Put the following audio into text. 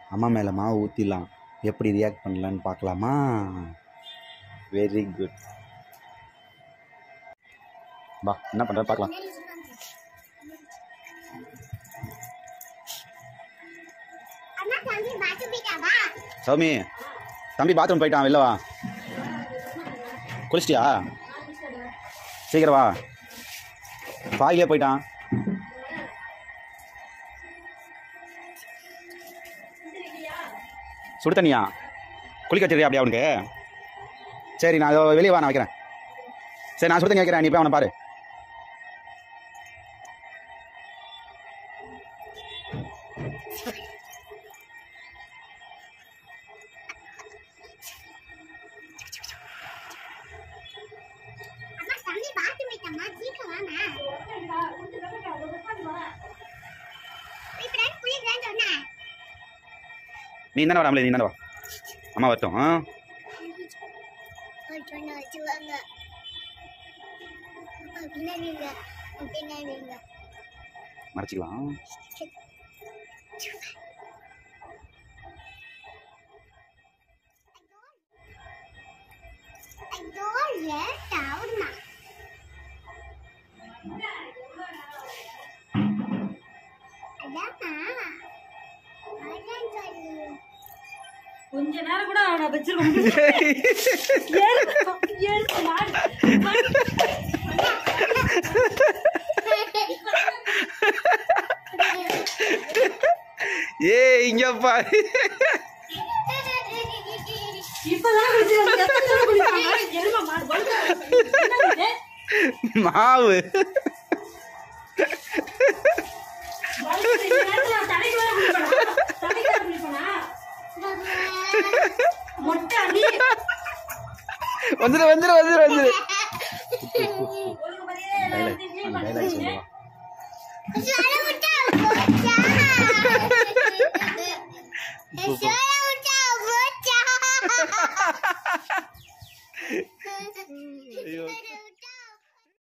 அம்மா மேலே மாவு ஊற்றிடலாம் எப்படி ரியாக்ட் பண்ணலான்னு பார்க்கலாமா வெரி குட் வா என்ன பண்ணுற பார்க்கலாம் அம்மா தம்பி பாத்து போயிட்டாவா சௌமி தம்பி பாத்ரூம் போயிட்டான் வெளில வா குளிச்சிட்டியா சீக்கிரம் வா பாயிலே போயிட்டான் சுடு தண்ணியா குளிக்க வச்சிருக்கியா அப்படியே அவனுக்கு சரி நான் இதோ வெளியே வா நான் வைக்கிறேன் சரி நான் சுடு தண்ணி வைக்கிறேன் நீ போய் அவனை பாரு அம்மா தம்பி பாத்து போயிட்டாமா சீக்கிரம் வாமா குளிக்கிறேன் குளிக்கிறேன்னு சொன்னேன் நீ தானே வராமலே நீ தானே வா அம்மா வரட்டும் ஆ ஒரு சொன்ன வச்சுவாங்க அம்மா பின்னாடி இல்ல பின்னாடி இல்ல மறைச்சிக்கலாம் ஐயோ லேட் ஆகுமா அதாம்மா அதான் சொல்லு கொஞ்ச நேரம் கூட அவனை வச்சிருக்க முடியாது ஏழு ஏழு நாள் ஏ இங்க பாரு இப்பதான் குளிச்சிருக்காங்க. எத்தனை தடவை குளிப்பாங்க? எருமை மாடு பழுக்க. என்னது இது? மாவு பழுக்க இந்த நேரத்துல நான் தலைக்கு வேற குளிப்பேனா? தலைக்கு வேற குளிப்பேனா? மொட்டை அடி. வந்துரு வந்துரு வந்துரு வந்துரு ஒழுங்கு மரியாதையா எல்லாத்தையும் clean பண்ணிட்டு சொல்ல விட்டா போச்சா சொல்ல விட்டா போச்சா